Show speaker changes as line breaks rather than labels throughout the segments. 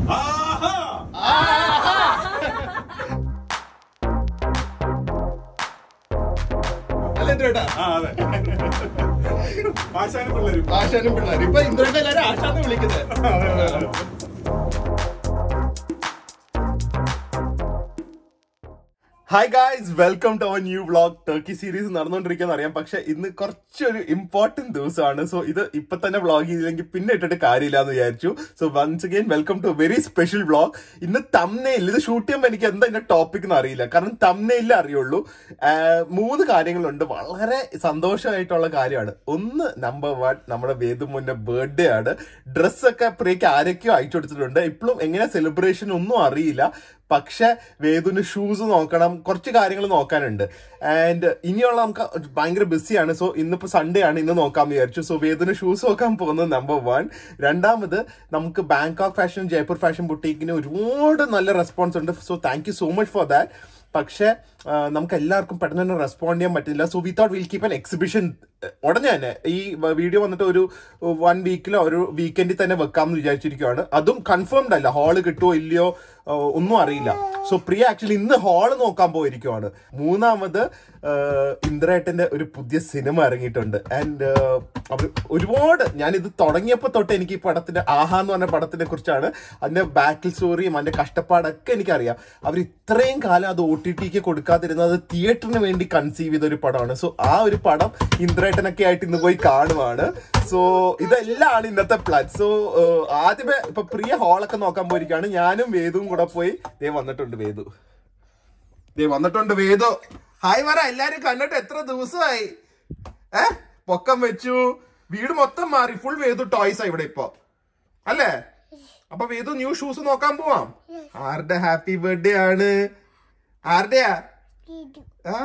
ആഹാ
അല്ല ഇന്ദ്രേട്ടാ
ആ അതെ ആശാനും പിള്ളേരും
ആശാനും പിള്ളേർ ഇപ്പൊ ഇന്ദ്രേട്ട എല്ലാരും ആശാന്ന് വിളിക്കുന്നത്
അതെ അതെ അതെ
hi guys welcome to our new vlog Turkey series നടന്നുകൊണ്ടിരിക്കുന്ന അറിയാം പക്ഷെ ഇന്ന് കുറച്ചൊരു ഇമ്പോർട്ടന്റ് ദിവസമാണ് സോ ഇത് ഇപ്പൊ തന്നെ വ്ളോഗ് ചെയ്തില്ലെങ്കിൽ പിന്നെ ഇട്ടിട്ട് കാര്യമില്ല എന്ന് വിചാരിച്ചു so once again welcome to very special vlog ഇന്ന് തമ്നയിൽ ഇത് ഷൂട്ട് ചെയ്യുമ്പോൾ എനിക്ക് എന്താ ഇതിന്റെ ടോപ്പിക് എന്ന് അറിയില്ല കാരണം തമ്നയിലേ അറിയുള്ളൂ ആഹ് മൂന്ന് കാര്യങ്ങളുണ്ട് വളരെ സന്തോഷമായിട്ടുള്ള കാര്യമാണ് ഒന്ന് നമ്പർ വൺ നമ്മുടെ വേദു മുന്നേ ബർത്ത്ഡേ ആണ് ഡ്രസ്സൊക്കെ പ്രിയക്ക് ആരൊക്കെയോ അയച്ചു കൊടുത്തിട്ടുണ്ട് ഇപ്പോഴും എങ്ങനെ സെലിബ്രേഷൻ ഒന്നും അറിയില്ല പക്ഷെ വേദുവിന് ഷൂസ് നോക്കണം കുറച്ച് കാര്യങ്ങൾ നോക്കാനുണ്ട് ആൻഡ് ഇനിയുള്ള നമുക്ക് ഭയങ്കര ബിസിയാണ് സോ ഇന്നിപ്പോ സൺഡേ ആണ് ഇന്ന് നോക്കാൻ വിചാരിച്ചു സോ വേദുവിന് ഷൂസ് നോക്കാൻ പോകുന്നത് നമ്പർ വൺ രണ്ടാമത് നമുക്ക് ബാങ്കോക്ക് ഫാഷൻ ജയ്പൂർ ഫാഷൻ ബുട്ടീക്കിന് ഒരുപാട് നല്ല റെസ്പോൺസ് ഉണ്ട് so thank you so much for that പക്ഷെ ആ, നമുക്ക് എല്ലാവർക്കും പെട്ടെന്ന് തന്നെ റെസ്പോണ്ട് ചെയ്യാൻ പറ്റില്ല so we thought will keep an exhibition ഉടനെ തന്നെ ഈ വീഡിയോ വന്നിട്ട് ഒരു വൺ വീക്കിലോ ഒരു വീക്കെൻഡിൽ തന്നെ വെക്കാമെന്ന് വിചാരിച്ചിരിക്കുകയാണ് അതും കൺഫേംഡ് അല്ല ഹാള് കിട്ടുമോ ഇല്ലയോ ആ, ഒന്നും അറിയില്ല സോ പ്രിയ ആക്ച്വലി ഇന്ന് ഹാള് നോക്കാൻ പോയിരിക്കുവാണ് മൂന്നാമത് ആ, ഇന്ദ്രേട്ടന്റെ ഒരു പുതിയ സിനിമ ഇറങ്ങിയിട്ടുണ്ട് ആൻഡ് അവർ ഒരുപാട് ഞാൻ ഇത് തുടങ്ങിയപ്പോൾ തൊട്ട് എനിക്ക് ഈ പടത്തിന്റെ ആഹാ എന്ന് പറഞ്ഞ പടത്തിനെ കുറിച്ചാണ് അതിന്റെ ബാക്കിൽ സ്റ്റോറിയും അതിന്റെ കഷ്ടപ്പാടൊക്കെ എനിക്കറിയാം അവർ ഇത്രയും കാലം അത് ഒ ടി ടിക്ക് കൊടുക്കാതിരുന്നത് തിയേറ്ററിന് വേണ്ടി കൺസീവ് ചെയ്ത ഒരു പടമാണ് സോ ആ ഒരു പടം ഇന്ദ്രേട്ടനൊക്കെ ആയിട്ട് ഇന്ന് പോയി കാണുവാണ് സോ ഇതെല്ലാം ഇന്നത്തെ പ്ലാൻ സോ ആദ്യമേ ഇപ്പൊ പ്രിയ ഹാളൊക്കെ നോക്കാൻ പോയിരിക്കാണ് ഞാനും വേദുവും കൂടെ പോയി ദേ വന്നിട്ടുണ്ട് വേദു ദേ വന്നിട്ടുണ്ട് വേദു ഹായ് പറ എല്ലാരും കണ്ടിട്ട് എത്ര ദിവസമായി ഏ പൊക്കം വെച്ചു വീട് മൊത്തം മാറി ഫുൾ വേദു ടോയ്സ് ആ ഇവിടെ ഇപ്പൊ അല്ലേ അപ്പൊ വേദു ന്യൂ ഷൂസ് നോക്കാൻ പോവാം ആരുടെ ഹാപ്പി ബർത്ത്ഡേ ആണ് ആരുടെയാ ആ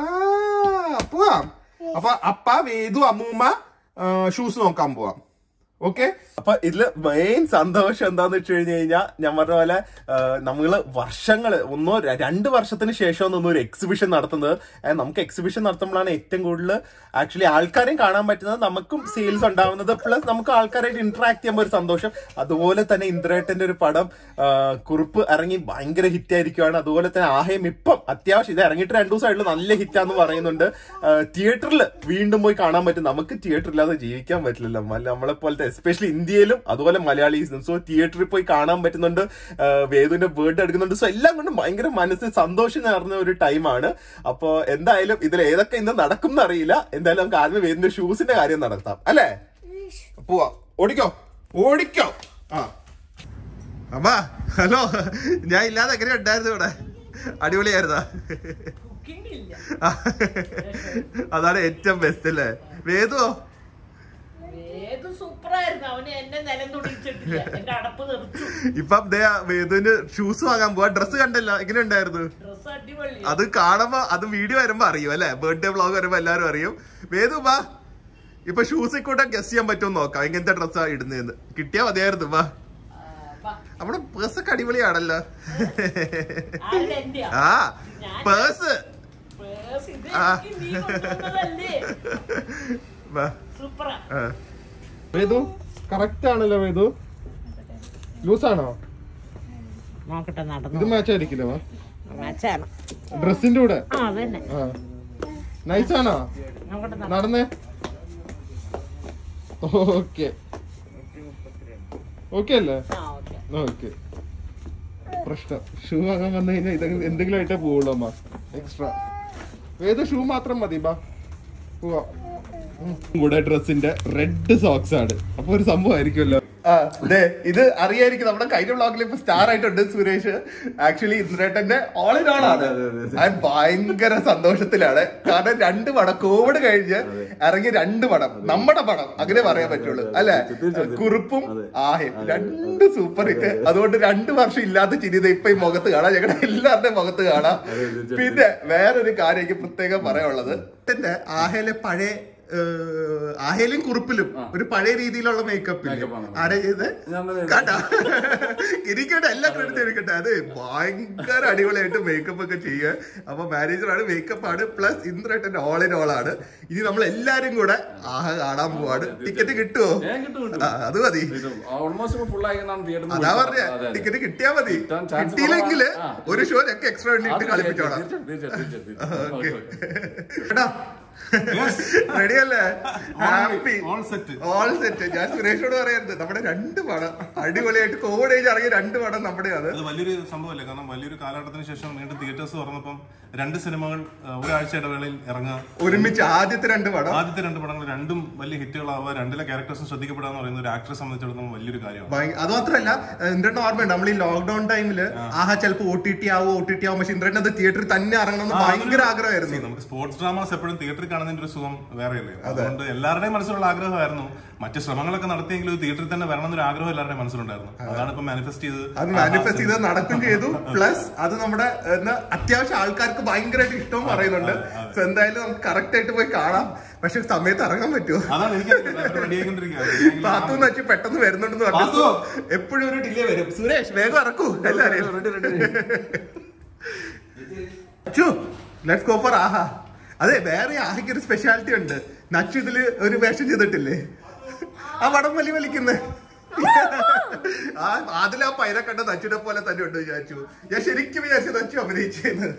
പോവാം അപ്പൊ അപ്പ വേദു അമ്മൂമ്മ ഷൂസ് നോക്കാൻ പോവാം ഓക്കെ അപ്പൊ ഇതില് മെയിൻ സന്തോഷം എന്താന്ന് വെച്ച് കഴിഞ്ഞു കഴിഞ്ഞാൽ ഞാൻ പറഞ്ഞ പോലെ ആ, നമ്മള് വർഷങ്ങള് ഒന്നോ ര- രണ്ട് വർഷത്തിന് ശേഷം ഒന്നും ഒരു എക്സിബിഷൻ നടത്തുന്നത് And നമുക്ക് എക്സിബിഷൻ നടത്തുമ്പോഴാണ് ഏറ്റവും കൂടുതൽ ആക്ച്വലി ആൾക്കാരെയും കാണാൻ പറ്റുന്നത് നമുക്കും സെയിൽസ് ഉണ്ടാവുന്നത് പ്ലസ് നമുക്ക് ആൾക്കാരായിട്ട് ഇന്ററാക്ട് ചെയ്യുമ്പോൾ ഒരു സന്തോഷം അതുപോലെ തന്നെ ഇന്ദ്രേട്ടന്റെ ഒരു പടം ആ, കുറിപ്പ് ഇറങ്ങി ഭയങ്കര ഹിറ്റ് ആയിരിക്കുവാണ് അതുപോലെ തന്നെ ആഹയം ഇപ്പം അത്യാവശ്യം ഇത് ഇറങ്ങിയിട്ട് രണ്ടു ദിവസമായിട്ടുള്ള നല്ല ഹിറ്റാന്ന് പറയുന്നുണ്ട് തിയേറ്ററിൽ വീണ്ടും പോയി കാണാൻ പറ്റും നമുക്ക് തിയേറ്റർ ഇല്ലാതെ ജീവിക്കാൻ പറ്റില്ലല്ലോ മല- നമ്മളെ പോലത്തെ എസ്പെഷ്യലി ഇന്ത്യയിലും അതുപോലെ മലയാളീസിനും സോ തിയേറ്ററിൽ പോയി കാണാൻ പറ്റുന്നുണ്ട് ആ, വേദുവിന്റെ ബർത്ത്ഡേ എടുക്കുന്നുണ്ട് സോ എല്ലാം കൊണ്ടും ഭയങ്കര മനസ്സിൽ സന്തോഷം നിറഞ്ഞ ഒരു ടൈമാണ് അപ്പോ എന്തായാലും ഇതിൽ ഏതൊക്കെ ഇന്ന് നടക്കും എന്നറിയില്ല എന്തായാലും നമുക്ക് ആദ്യം വേദിന്റെ ഷൂസിന്റെ കാര്യം നടത്താം അല്ലേ പോവാ ഓടിക്കോ ഓടിക്കോ ആ അമ്മാ ഹലോ ഞാൻ ഇല്ലാതെ എങ്ങനെ ഉണ്ടായിരുന്നു ഇവിടെ അടിപൊളിയായിരുന്നാ അതാണ് ഏറ്റവും ബെസ്റ്റ് അല്ലേ വേദുവോ
ഏത് സൂപ്പറായിരുന്നു അവന് എന്നെ നിലം തുടിച്ചിട്ടില്ല എന്റെ അടപ്പ് തെറിച്ചു
ഇപ്പം ദേ ആ വേദുവിന് ഷൂസ് വാങ്ങാൻ പോവാ ഡ്രസ്സ് കണ്ടല്ലോ എങ്ങനെ ഉണ്ടായിരുന്നു
ഡ്രസ് അടിപൊളി
അത് കാണുമ്പോ അത് വീഡിയോ വരുമ്പോ അറിയും അല്ലെ ബർത്ത്ഡേ വ്ളോഗ് വരുമ്പോ എല്ലാരും അറിയും വേദു വാ ഇപ്പൊ ഷൂസിൽ കൂടെ ഗസ് ചെയ്യാൻ പറ്റുമോ നോക്കാം എങ്ങനത്തെ ഡ്രസ്സാ ഇടുന്നതെന്ന് കിട്ടിയാ മതിയായിരുന്നു വാ നമ്മുടെ പേഴ്സ് ഒക്കെ അടിപൊളിയാണല്ലോ
ആരുടെ എന്റെയാ?
ആ
ഞാൻ-
പേഴ്സ്
പേഴ്സ് ഇത്
ആ.
എനിക്ക് നീ കൊണ്ടുവന്നതല്ലേ?
വാ
സൂപ്പറാ
വേദു കറക്റ്റ് ആണല്ലോ വേദു ലൂസ് ആണോ
നോക്കട്ടെ
ഇത്
നടന്നു
മാച്ച് ആയിരിക്കില്ല വാ
മാച്ചാണ്
ഡ്രസ്സിന്റെ കൂടെ
ആ അതന്നെ
ആ നൈസ് ആണോ
നോക്കട്ടെ നട-
നടന്നേ ഓക്കെ ഓക്കെ അല്ലേ
ആ ഓക്കെ
ഓക്കെ പ്രശ്നം ഷൂ വാങ്ങാൻ വന്നു കഴിഞ്ഞാൽ ഇതെങ്കിലും എന്തെങ്കിലും ആയിട്ടേ പോവുള്ളൂ അമ്മ എക്സ്ട്രാ ഏത് ഷൂ മാത്രം മതി ബാ പോവാ കൂടെ ഡ്രസ്സിന്റെ റെഡ് സോക്സ് ആണ് അപ്പൊ ഒരു സംഭവം ആയിരിക്കുമല്ലോ ഇത് അറിയായിരിക്കും നമ്മുടെ കഴിഞ്ഞ വ്ളോഗിൽ ഇപ്പൊ സ്റ്റാർ ആയിട്ടുണ്ട് സുരേഷ് ആക്ച്വലി ഇന്ദ്രേട്ടന്റെ ഓൾ ഇൻ ഓൾ ആണ് ഞാൻ ഭയങ്കര സന്തോഷത്തിലാണ് കാരണം രണ്ട് പടം കോവിഡ് കഴിഞ്ഞ് ഇറങ്ങിയ രണ്ട് പടം നമ്മുടെ പടം അങ്ങനെ പറയാൻ പറ്റുള്ളൂ അല്ലെ കുറിപ്പും ആഹയും രണ്ട് സൂപ്പർ ഹിറ്റ് അതുകൊണ്ട് രണ്ട് വർഷം ഇല്ലാത്ത ചിരി ദേ ഇപ്പൊ ഈ മുഖത്ത് കാണാം ഞങ്ങളുടെ എല്ലാവരുടെയും മുഖത്ത് കാണാം പിന്നെ വേറൊരു കാര്യം എനിക്ക് പ്രത്യേകം പറയാനുള്ളത് എന്റെ ആഹയിലെ പഴയ ആഹേലും കുറുപ്പിലും ഒരു പഴയ രീതിയിലുള്ള മേക്കപ്പ്
Makeup ആണ്.
ആരാ ചെയ്തത്
ഞാൻ തന്നെ
കേട്ടാ ഇരിക്കട്ടെ എല്ലാ ക്രെഡിറ്റ് എടുക്കട്ടെ അത് ഭയങ്കര അടിപൊളിയായിട്ട് മേക്കപ്പ് ഒക്കെ ചെയ്യുക അപ്പൊ മാനേജറാണ് മേക്കപ്പ് ആണ് പ്ലസ് ഇന്ദ്രേട്ടന്റെ ഓൾ ഇൻ ഓൾ ആണ് ഇനി നമ്മൾ എല്ലാരും കൂടെ ആഹ കാണാൻ പോവാണ് ടിക്കറ്റ് കിട്ടുമോ
ഏ, കിട്ടും, കിട്ടും.
ആ, അത് മതി
ഓൾമോസ്റ്റ് ഫുൾ ആയിന്നാണ് തിയേറ്ററിൽ
അതാ പറഞ്ഞ ടിക്കറ്റ് കിട്ടിയാ മതി
കിട്ടാൻ chance
കിട്ടിയില്ലെങ്കിൽ
കുറവാണ്. ആ.
ഒരു ഷോ ഞങ്ങൾക്ക് എക്സ്ട്രാ വേണ്ടി ഇട്ട് കളിപ്പിച്ചോളാം കേട്ടാ റെഡി അല്ലേ happy
all set.
All set ഞാൻ സുരേഷോട് പറയുന്നത് നമ്മുടെ രണ്ട് പടം അടിപൊളിയായിട്ട് കോവിഡ് ഏജ് ഇറങ്ങിയ രണ്ട് പടം നമ്മുടെയാണ്
അത് വലിയൊരു സംഭവമല്ലേ കാരണം വലിയൊരു കാലഘട്ടത്തിന് ശേഷം വീണ്ടും തിയേറ്റേഴ്സ് തുറന്നപ്പം രണ്ട് സിനിമകൾ ആ, ഒരാഴ്ച ഇടവേളയിൽ ഇറങ്ങുക
ഒരുമിച്ച് ആദ്യത്തെ രണ്ട് പടം
ആദ്യത്തെ രണ്ട് പടങ്ങൾ രണ്ടും വലിയ ഹിറ്റുകളാവുക രണ്ടിലെ ക്യാരക്ടേഴ്സും ശ്രദ്ധിക്കപ്പെടുക എന്ന് പറയുന്ന ഒരു ആക്ടറെ സംബന്ധിച്ചിടത്തോളം വലിയൊരു കാര്യമാണ്
ഭയ- അത് മാത്രമല്ല ഇന്ദ്രൻ ഓർമ്മയുണ്ട് നമ്മൾ ഈ ലോക്ക്ഡൌൺ ടൈമില് ആഹാ ചിലപ്പോ ഒ ടി ടി ആവും ഒ ടി ടി ആവും പക്ഷെ ഇന്ദ്രൻ അത് തിയേറ്ററിൽ തന്നെ ഇറങ്ങണം എന്ന് ഭയങ്കര ആഗ്രഹമായിരുന്നു
See, നമുക്ക് സ്പോർട്സ് ഡ്രാമാസ് എപ്പോഴും തിയേറ്ററിൽ കാണുന്നതിന്റെ ഒരു സുഖം വേറെയല്ലേ അതുകൊണ്ട് എല്ലാവരുടെയും മനസ്സിലുള്ള ആഗ്രഹമായിരുന്നു മറ്റ് ശ്രമങ്ങളൊക്കെ നടത്തിയെങ്കിലും തിയേറ്ററിൽ തന്നെ വരണം എന്നൊരു ആഗ്രഹം എല്ലാവരുടെയും മനസ്സിലുണ്ടായിരുന്നു അതാണ് ഇപ്പൊ മാനിഫെസ്റ്റ് ചെയ്ത്
അത് മാനിഫെസ്റ്റ് ചെയ്ത് നടക്കും ചെയ്തു പ്ലസ് അത് നമ്മുടെ എന്താ അത്യാവശ്യം ആൾക്കാർക്ക് ഭയങ്കരമായിട്ട് ഇഷ്ടവും പറയുന്നുണ്ട് സോ എന്തായാലും നമുക്ക് കറക്റ്റ് ആയിട്ട് പോയി കാണാം പക്ഷെ സമയത്ത് ഇറങ്ങാൻ പറ്റുമോ
അതാണ് എനിക്ക് റെഡി ആയിക്കൊണ്ടിരിക്കുക
പാത്തു വെച്ച് പെട്ടെന്ന് വരുന്നുണ്ടെന്ന് പറഞ്ഞു എപ്പോഴും ഒരു ഡിലേ വരും സുരേഷ് വേഗം ഇറക്കൂ എല്ലാരെയും ലെറ്റ്സ് ഗോ ഫോർ ആഹാ അതെ വേറെ ആഹയ്ക്ക് ഒരു സ്പെഷ്യാലിറ്റി ഉണ്ട് നച്ചു ഇതില് ഒരു വേഷം ചെയ്തിട്ടില്ലേ ആ വടം വലി വലിക്കുന്നത് ആ അതിൽ ആ പൈര കണ്ട നച്ചുടെ പോലെ തന്നെ ഉണ്ട് വിചാരിച്ചു ഞാൻ ശരിക്കും വിചാരിച്ചു നച്ചു അഭിനയിച്ചെന്ന്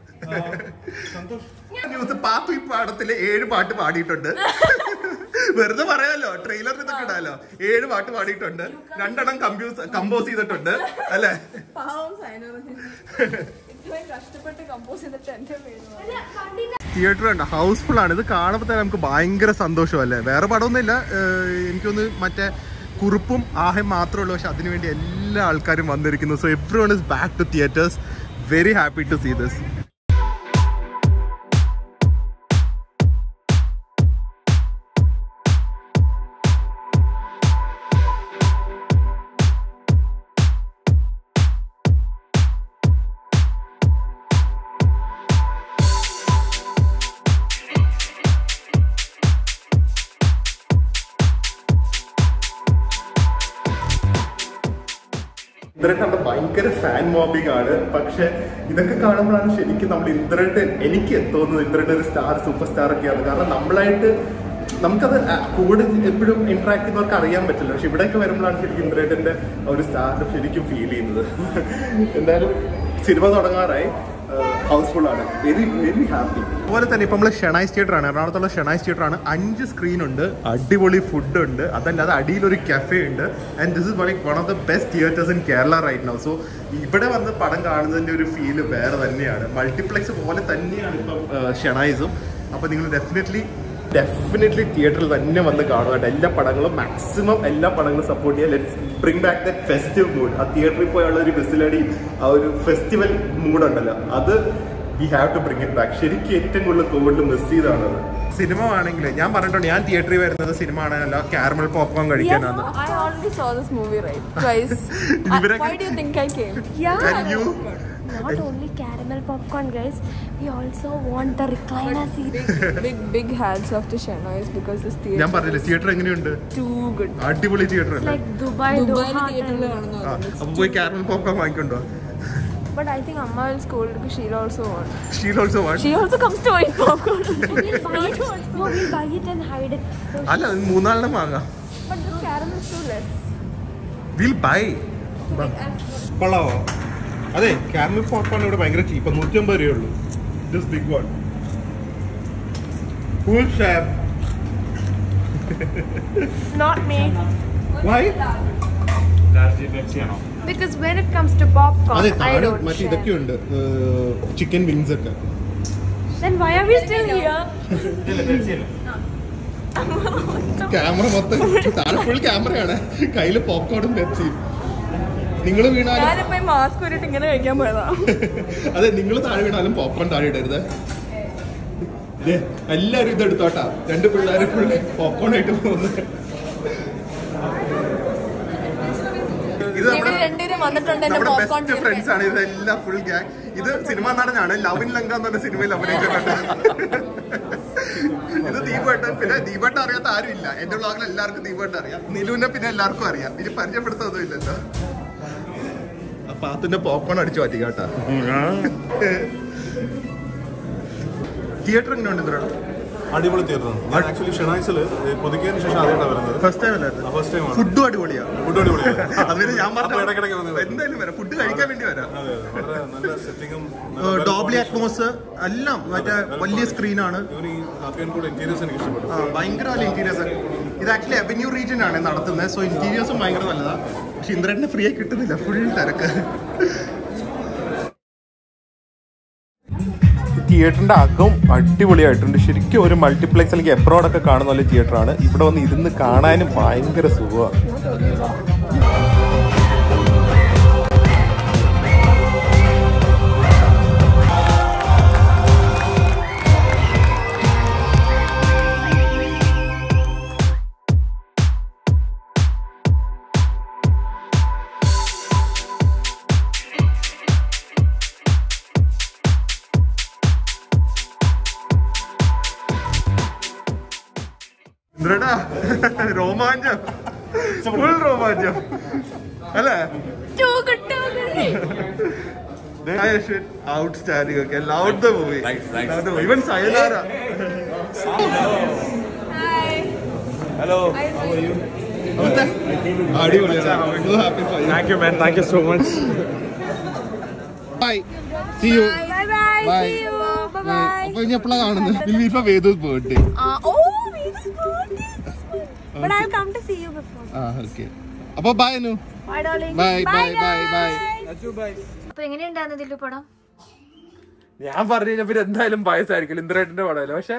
ന്യൂസ് പാത്തു ഈ പാടത്തില് ഏഴ് പാട്ട് പാടിയിട്ടുണ്ട് വെറുതെ പറയാലോ ട്രെയിലറിൽ ഇതൊക്കെ ഇടാലോ ഏഴ് പാട്ട് പാടിയിട്ടുണ്ട് രണ്ടെണ്ണം കമ്പ്യൂസ് കമ്പോസ് ചെയ്തിട്ടുണ്ട് അല്ലെ
പാവം സൈനോറ ഇത്രയും കഷ്ടപ്പെട്ട് കമ്പോസ് ചെയ്തിട്ട് എന്റെ പേര്
തിയേറ്റർ ഉണ്ട് ഹൗസ്ഫുൾ ആണ് ഇത് കാണുമ്പോൾ തന്നെ നമുക്ക് ഭയങ്കര സന്തോഷമല്ലേ വേറെ പടമൊന്നുമില്ല ഏഹ് എനിക്കൊന്ന് മറ്റേ കുറുപ്പും ആഹയും മാത്രമേ ഉള്ളൂ പക്ഷെ അതിനുവേണ്ടി എല്ലാ ആൾക്കാരും വന്നിരിക്കുന്നു so every one is back to theatres very happy to see this ഇന്ദ്രന്റെ ഭയങ്കര ഫാൻ മോബിംഗ് ആണ് പക്ഷെ ഇതൊക്കെ കാണുമ്പോഴാണ് ശരിക്കും നമ്മൾ ഇന്ദ്രന്റെ എനിക്ക് തോന്നുന്നത് ഇന്ദ്രന്റെ ഒരു സ്റ്റാർ സൂപ്പർ സ്റ്റാർ ഒക്കെയാണ് കാരണം നമ്മളായിട്ട് നമുക്കത് ആ കൂടെ എപ്പോഴും ഇന്ററാക്ട് ചെയ്യുന്നവർക്ക് അറിയാൻ പറ്റില്ല പക്ഷെ ഇവിടെയൊക്കെ വരുമ്പോഴാണ് ശരിക്കും ഇന്ദ്രേട്ടന്റെ ഒരു സ്റ്റാർ ശരിക്കും ഫീൽ ചെയ്യുന്നത് എന്തായാലും സിനിമ തുടങ്ങാറായി ഹൗസ്ഫുൾ ആണ് വെരി വെരി ഹാപ്പി അതുപോലെ തന്നെ ഇപ്പൊ നമ്മൾ ഷെണൈസ് തിയേറ്റർ ആണ് എറണാകുളത്തുള്ള ഷെണൈസ് തിയേറ്റർ ആണ് അഞ്ച് സ്ക്രീൻ ഉണ്ട് അടിപൊളി ഫുഡ് ഉണ്ട് അതല്ലാതെ അടിയിൽ ഒരു കഫേ ഉണ്ട് and this is like one of the best theatres in Kerala right now so ഇവിടെ വന്ന് പടം കാണുന്നതിന്റെ ഒരു ഫീല് വേറെ തന്നെയാണ് മൾട്ടിപ്ലെക്സ് പോലെ തന്നെയാണ് ഇപ്പം ഷെണൈസും അപ്പൊ നിങ്ങൾ ഡെഫിനറ്റ്ലി ഡെഫിനറ്റ്ലി തിയേറ്ററിൽ തന്നെ വന്ന് കാണുക എല്ലാ പടങ്ങളും മാക്സിമം എല്ലാ പടങ്ങളും സപ്പോർട്ട് ചെയ്യുക let's bring back that festive mood ആ തിയേറ്ററിൽ പോയുള്ള ഒരു വിസിലടി ആ ഒരു ഫെസ്റ്റിവൽ മൂഡ് ഉണ്ടല്ലോ അത് we have to bring it back ശരിക്കും ഏറ്റവും കൂടുതൽ കോവിഡ് മിസ് ചെയ്താണ് സിനിമ ആണെങ്കിൽ ഞാൻ പറഞ്ഞിട്ടുണ്ട് ഞാൻ തിയേറ്ററിൽ വരുന്നത് സിനിമ ആണെന്നല്ല കാരമൽ പോപ്കോൺ കഴിക്കാനാണ്
I already saw this movie right twice.
Vivek-
I, why do you think I came?
And you?
Not only caramel popcorn, guys. We also want the recliner seat.
Big big hats off to Shenoise because this
ഞാൻ
theater
പറഞ്ഞില്ലേ theatre എങ്ങനെയുണ്ട്
too good.
അടിപൊളി theatre അല്ലേ
like Dubai,
ദുബായിൽ
Doha.
തിയേറ്ററിൽ
type.
കാണുന്നു
ആ അപ്പൊ പോയി കാരമൽ പോപ്കോൺ വാങ്ങിക്കൊണ്ടോ
But I think Amma will scold because she'll also want.
She'll also want
She also comes to eat popcorn.
We'll buy it. No, we'll buy it and hide it. So
അല്ല അത് മൂന്നാളിനെ വാങ്ങാം
but this caramel is too less.
Will buy കൊള്ളാവോ അതെ caramel popcorn ഇവിടെ ഭയങ്കര ചീപ്പ് നൂറ്റി അമ്പത് രൂപയേ ഉള്ളൂ this big one full shop
not me.
Why
Because when it comes to popcorn,
അതെ
I
താഴെ
don't
മറ്റേ
share.
ഇതൊക്കെ ഉണ്ട് ചിക്കൻ വിങ്സ് ഒക്കെ
Then why are we still here?
Camera മൊത്തം താഴെ ഫുൾ ക്യാമറയാണ് കയ്യില് പോപ്കോണും പെപ്സിയും നിങ്ങൾ വീണാലും
ഞാനിപ്പോ മാസ്ക് ഊരിട്ട് ഇങ്ങനെ കഴിക്കാൻ പോയതാ
അതെ നിങ്ങൾ താഴെ വീണാലും പോപ്കോൺ താഴെ ഇടരുത് ദേ, എല്ലാരും ഇത് എടുത്തോട്ടാ രണ്ട് പിള്ളേരെ ഫുൾ പോപ്കോൺ ആയിട്ട് പോകുന്നത് ഇത്
ഇവര് രണ്ടുപേരും വന്നിട്ടുണ്ട് എന്റെ
നമ്മുടെ
പോപ്കോൺ
ബെസ്റ്റ് ഫ്രണ്ട്സ് ആണ് ഇതെല്ലാം ഫുൾ ഗ്യാങ് ഇത് സിനിമ നടനാണ് ലവ് ഇൻ ലങ്ക എന്ന് പറഞ്ഞ സിനിമയിൽ അഭിനയിച്ചിട്ടുണ്ട് ഇത് ദീപേട്ടൻ പിന്നെ ദീപേട്ടൻ അറിയാത്ത ആരും ഇല്ല എന്റെ വ്ളോഗിൽ എല്ലാവർക്കും ദീപേട്ടൻ അറിയാം നിലുവിനെ പിന്നെ എല്ലാവർക്കും അറിയാം ഇനി പരിചയപ്പെടുത്തൊന്നും ഇല്ലല്ലോ അപ്പൊ അതിന്റെ പോപ്കോൺ അടിച്ചു മാറ്റി കേട്ടാ തിയേറ്റർ എങ്ങനെ ഉണ്ട് ഇന്ദ്രേട്ടാ
അടിപൊളി തിയേറ്ററാണ് ഞാൻ ആക്ച്വലി ഷെണായ്സിൽ പുതുക്കിയതിന് ശേഷം ആദ്യമായിട്ടാണ് വരുന്നത്
ഫസ്റ്റ് ടൈം അല്ലായിരുന്നു
ഫസ്റ്റ് ടൈമാണ്
ഫുഡും അടിപൊളിയാ
ഫുഡ് അടിപൊളിയാണ്
അതുവരെ ഞാൻ
അപ്പൊ
പറഞ്ഞു
ഇടയ്ക്കിടയ്ക്ക് വന്ന് കഴിക്കും.
എന്തായാലും വരാം ഫുഡ് കഴിക്കാൻ വേണ്ടി വരാം
അതെ അതെ വളരെ നല്ല സെറ്റിങ്ങും
ഡോബ്ലി അറ്റ്മോസ് എല്ലാം മറ്റേ വലിയ സ്ക്രീനാണ്
ഇവർ ഈ ഹാപ്പി കൂടെ ഇന്റീരിയേഴ്സ് എനിക്ക് ഇഷ്ടപ്പെട്ടു
ആ, ഭയങ്കര നല്ല ഇന്റീരിയേഴ്സ് ഇത് ആക്ച്വലി അവന്യൂ റീജിയൻ ആണ് നടത്തുന്നത് സോ ഇന്റീരിയേഴ്സും ഭയങ്കര നല്ലതാ പക്ഷെ ഇന്ദ്രനെ ഫ്രീ ആയി കിട്ടുന്നില്ല ഫുൾ തിരക്ക്
തിയേറ്ററിന്റെ അകം അടിപൊളിയായിട്ടുണ്ട് ശരിക്കും ഒരു മൾട്ടിപ്ലെക്സ് അല്ലെങ്കിൽ എബ്രോഡ് ഒക്കെ കാണുന്ന പോലെ തിയേറ്റർ ആണ് ഇവിടെ വന്ന് ഇരുന്ന് കാണാനും ഭയങ്കര സുഖമാണ്
ഇന്ദ്രടാ രോമാഞ്ചം ഫുൾ രോമാഞ്ചം അല്ലേ ഔട്ട്സ്റ്റാൻഡിംഗ് ഒക്കെ ലവ് ദ മൂവി ഇവൻ സയനാര അടിപൊളിയാണ് happy
thank you man thank you so much
bye see you
Bye bye.
Bye.
See you. Bye bye.
അപ്പൊ ഇനി എപ്പോഴാണ് കാണുന്നത് വിൽവീഫ വേദൂസ് birthday
Uh, oh, Veda's birthday. But I'll come to see you before.
ആ ഓക്കെ അപ്പൊ bye Anu
Bye, darling.
Bye bye bye bye
അപ്പൊ എങ്ങനെയുണ്ടായിരുന്നു ദില്ലു പടം
ഞാൻ പറഞ്ഞു കഴിഞ്ഞാൽ പിന്നെ എന്തായാലും വയസ്സായിരിക്കും ഇന്ദ്രേട്ടന്റെ പടമല്ല പക്ഷെ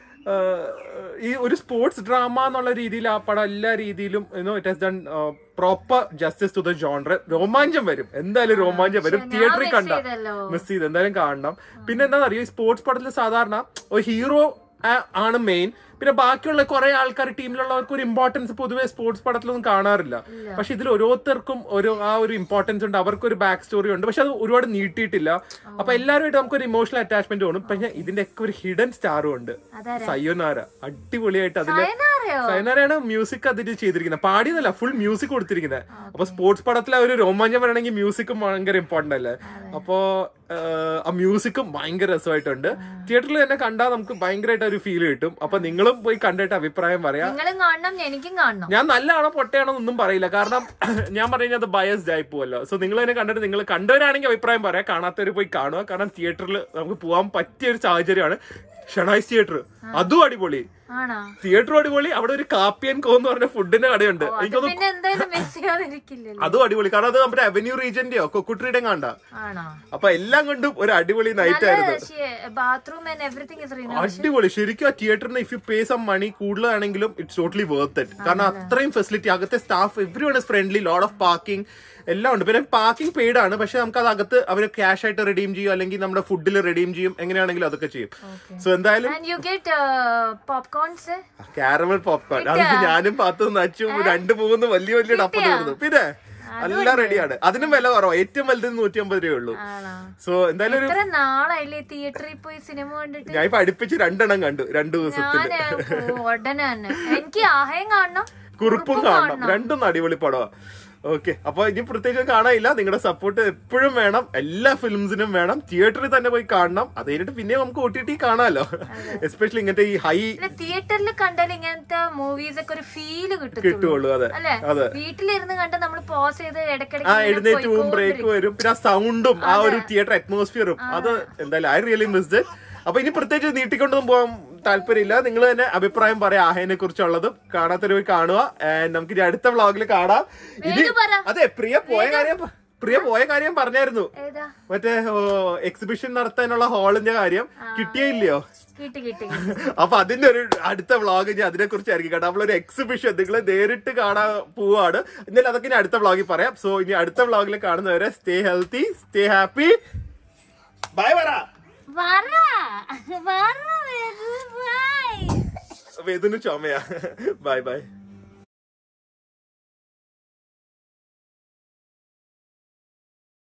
ഈ ഒരു സ്പോർട്സ് ഡ്രാമ എന്നുള്ള രീതിയിൽ ആ പടം എല്ലാ രീതിയിലും it has done proper justice to the genre രോമാഞ്ചം വരും എന്തായാലും രോമാഞ്ചം വരും
ഞാൻ
തിയേറ്ററിൽ
miss
കണ്ട
ചെയ്തല്ലോ.
മിസ് ചെയ്ത് എന്തായാലും കാണണം പിന്നെ എന്താണെന്ന് അറിയോ ഈ സ്പോർട്സ് പടത്തിൽ സാധാരണ ഒരു ഹീറോ ആണ് മെയിൻ പിന്നെ ബാക്കിയുള്ള കുറെ ആൾക്കാർ ടീമിലുള്ളവർക്ക് ഒരു ഇമ്പോർട്ടൻസ് പൊതുവെ സ്പോർട്സ് പടത്തിലൊന്നും കാണാറില്ല പക്ഷെ ഇതിൽ ഓരോരുത്തർക്കും ഒരു ആ ഒരു ഇമ്പോർട്ടൻസ് ഉണ്ട് അവർക്ക് ഒരു ബാക്ക് സ്റ്റോറി ഉണ്ട് പക്ഷെ അത് ഒരുപാട് നീട്ടിയിട്ടില്ല അപ്പൊ എല്ലാവരുമായിട്ട് നമുക്ക് ഒരു ഇമോഷണൽ അറ്റാച്ച്മെന്റ് തോന്നും പക്ഷെ ഇതിന്റെ ഒക്കെ ഒരു ഹിഡൻ സ്റ്റാറും ഉണ്ട് സയ്യോനാര അടിപൊളിയായിട്ട് അതില്
സയനാരയോ?
സയനാരയാണ് മ്യൂസിക് അതിൽ ചെയ്തിരിക്കുന്നത് പാടിയതല്ല ഫുൾ മ്യൂസിക് കൊടുത്തിരിക്കുന്നത് അപ്പൊ സ്പോർട്സ് പടത്തിൽ ആ ഒരു രോമാഞ്ചം വരണമെങ്കിൽ മ്യൂസിക്കും ഭയങ്കര ഇമ്പോർട്ടന്റ് അല്ലേ അപ്പോ ആഹ്, ആ മ്യൂസിക്കും ഭയങ്കര രസമായിട്ടുണ്ട് തിയേറ്ററിൽ തന്നെ കണ്ടാൽ നമുക്ക് ഭയങ്കരമായിട്ട് ഒരു ഫീൽ കിട്ടും അപ്പൊ നിങ്ങളും പോയി കണ്ടിട്ട് അഭിപ്രായം പറയാം
നിങ്ങളും കാണണം എനിക്കും കാണണം
ഞാൻ നല്ലതാണോ പൊട്ടയാണോ ഒന്നും പറയില്ല കാരണം ഞാൻ പറഞ്ഞു അത് ബയസ്ഡ് ആയി പോവല്ലോ സോ നിങ്ങൾ തന്നെ കണ്ടിട്ട് നിങ്ങൾ കണ്ടവരാണെങ്കിൽ അഭിപ്രായം പറയാം കാണാത്തവർ പോയി കാണുക കാരണം തിയേറ്ററിൽ നമുക്ക് പോകാൻ പറ്റിയ ഒരു സാഹചര്യമാണ് ഷണൈസ് തിയേറ്റർ അതും അടിപൊളി
ആണോ
തിയേറ്ററും അടിപൊളി അവിടെ ഒരു കാപ്പിയൻ കോ എന്ന് പറഞ്ഞ ഫുഡിന്റെ കടയുണ്ട്
അത്
എനിക്കൊന്ന്
പിന്നെ എന്തായാലും മിസ് ചെയ്യാതിരിക്കില്ലല്ലോ
അതും അടിപൊളി കാരണം അത് നമ്മുടെ അവന്യൂ റീജന്റെയോ കൊക്കുട്രിയുടെ കണ്ട
ആണോ
അപ്പൊ എല്ലാം കൊണ്ടും ഒരു അടിപൊളി നൈറ്റ് ആയിരുന്നു
ബാത്റൂം ആൻഡ് എവറിങ് ഇസ്
അടിപൊളി ശരിക്കും ആ തിയേറ്ററിന് if you pay some money കൂടുതലാണെങ്കിലും ഇറ്റ്സ് ടോട്ടലി വർത്ത് ഇറ്റ് കാരണം അത്രയും ഫെസിലിറ്റി അകത്തെ staff every one is friendly load of parking എല്ലാം ഉണ്ട് പിന്നെ പാർക്കിംഗ് പെയ്ഡ് ആണ് പക്ഷെ നമുക്ക് അത് അകത്ത് അവർ ക്യാഷ് ആയിട്ട് റെഡീം ചെയ്യും അല്ലെങ്കിൽ നമ്മുടെ ഫുഡിൽ റെഡീം ചെയ്യും എങ്ങനെയാണെങ്കിലും അതൊക്കെ ചെയ്യും സോ എന്തായാലും
and you get popcorns
caramel popcorn അത് ഞാനും പാത്തും നച്ചും രണ്ട് മൂന്ന് വലിയ വലിയ ഡപ്പ തീർന്നു പിന്നെ എല്ലാം റെഡിയാണ് അതിനും വില കുറവാ ഏറ്റവും വലുത് നൂറ്റി അമ്പത് രൂപയേ ഉള്ളൂ
ആണോ
സോ എന്തായാലും ഒരു
എത്ര നാളായില്ലേ തിയേറ്ററിൽ പോയി സിനിമ കണ്ടിട്ട്
ഞാൻ ഇപ്പൊ അടുപ്പിച്ച് രണ്ടെണ്ണം കണ്ടു രണ്ടു ദിവസത്തില്
ഞാന് ഉടനെ തന്നെ എനിക്ക് ആഹയം കാണണം
കുറുപ്പും കാണണം രണ്ടും അടിപൊളി പടമാ ഓക്കെ അപ്പൊ ഇനി പ്രത്യേകിച്ച് കാണാനില്ല നിങ്ങളുടെ സപ്പോർട്ട് എപ്പോഴും വേണം എല്ലാ ഫിലിംസിനും വേണം തിയേറ്ററിൽ തന്നെ പോയി കാണണം അത് കഴിഞ്ഞിട്ട് പിന്നെ നമുക്ക് ഒ ടി ടി കാണാമല്ലോ എസ്പെഷ്യലി ഇങ്ങനത്തെ ഈ ഹൈ
പിന്നെ തിയേറ്ററിൽ കണ്ടാൽ ഇങ്ങനത്തെ മൂവീസ് ഒക്കെ ഒരു ഫീല്
കിട്ടുള്ളൂ അതെ
അല്ലേ
അതെ
വീട്ടിലിരുന്ന് കണ്ട് നമ്മൾ പോസ് ചെയ്ത്
ആ
ഇടയ്ക്കിടയ്ക്ക്
എഴുന്നേറ്റ് പോവും ബ്രേക്ക് വരും പിന്നെ ആ സൗണ്ടും ആ ഒരു തിയേറ്റർ അറ്റ്മോസ്ഫിയറും അത് എന്തായാലും ഐ റിയലി മിസ്ഡ് അപ്പൊ ഇനി പ്രത്യേകിച്ച് നീട്ടിക്കൊണ്ടൊന്നും പോകാൻ താല്പര്യമില്ല നിങ്ങൾ തന്നെ അഭിപ്രായം പറയാം ആഹേനെ കുറിച്ചുള്ളത് കാണാത്തൊരു പോയി കാണുക And നമുക്ക് ഇനി അടുത്ത വ്ളോഗിൽ കാണാം ഇനി
വേഗം പറ.
അതെ പ്രിയ പോയ കാര്യം പ- പ്രിയ പോയ കാര്യം പറഞ്ഞായിരുന്നു
ഏതാ
മറ്റേ എക്സിബിഷൻ നടത്താനുള്ള ഹാളിന്റെ കാര്യം കിട്ടിയില്ലയോ
കിട്ടി കിട്ടി
അപ്പൊ അതിന്റെ ഒരു അടുത്ത വ്ളോഗ് ഇനി അതിനെ കുറിച്ചായിരിക്കും കേട്ടോ നമ്മളൊരു എക്സിബിഷൻ നിങ്ങൾ നേരിട്ട് കാണാൻ പോവാണ് എന്നാലും അതൊക്കെ ഇനി അടുത്ത വ്ളോഗിൽ പറയാം സോ ഇനി അടുത്ത വ്ളോഗിൽ കാണുന്നവരെ stay healthy stay happy bye പറ
വറ വറ വേദു, bye.
വേദന ചുമയാ ബൈ ബൈ